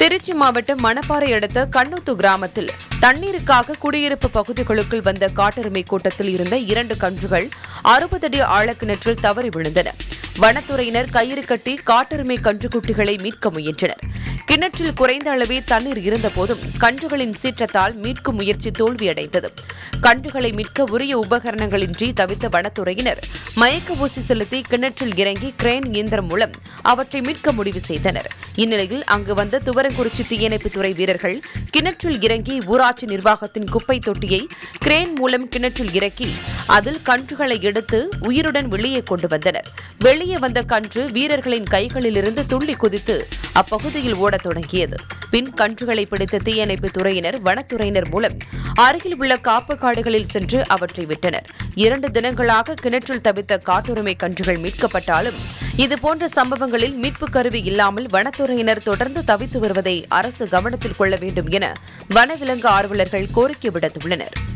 திருச்சி மாவட்டம் மணப்பாறை அடுத்த கண்ணூத்து கிராமத்தில் தண்ணீருக்காக குடியிருப்பு பகுதிகளுக்குள் வந்த காட்டெருமை கூட்டத்தில் இருந்த இரண்டு கன்றுகள் அறுபது அடி ஆழக்கிணற்றில் தவறி விழுந்தன வனத்துறையினர் கயிறு கட்டி காட்டெருமை கன்றுக்குட்டிகளை மீட்க முயன்றனர் கிணற்றில் குறைந்த அளவே தண்ணீர் இருந்தபோதும் கன்றுகளின் சீற்றத்தால் மீட்கும் முயற்சி தோல்வியடைந்தது கன்றுகளை மீட்க உரிய உபகரணங்களின்றி தவித்த வனத்துறையினர் மயக்க ஊசி செலுத்தி கிணற்றில் இறங்கி கிரேன் இயந்திரம் மூலம் அவற்றை மீட்க முடிவு செய்தனர் இந்நிலையில் அங்கு வந்த துவரங்குறிச்சி தீயணைப்புத்துறை வீரர்கள் கிணற்றில் இறங்கி ஊராட்சி நிர்வாகத்தின் குப்பை தொட்டியை கிரேன் மூலம் கிணற்றில் இறக்கி அதில் கன்றுகளை எடுத்து உயிருடன் வெளியே கொண்டு வந்தனர் வெளியே வந்த கன்று வீரர்களின் கைகளிலிருந்து துள்ளி குதித்து அப்பகுதியில் ஓடத் தொடங்கியது பின் கன்றுகளை பிடித்த தீயணைப்பு துறையினர் வனத்துறையினர் மூலம் அருகில் உள்ள காப்பு காடுகளில் சென்று அவற்றை விட்டனர் இரண்டு தினங்களாக கிணற்றில் தவித்த காட்டுரிமை கன்றுகள் மீட்கப்பட்டாலும் இதுபோன்ற சம்பவங்களில் மீட்பு கருவி இல்லாமல் வனத்துறையினர் தொடர்ந்து தவித்து வருவதை அரசு கவனத்தில் கொள்ள வேண்டும் என வனவிலங்கு ஆர்வலர்கள் கோரிக்கை விடுத்துள்ளனர்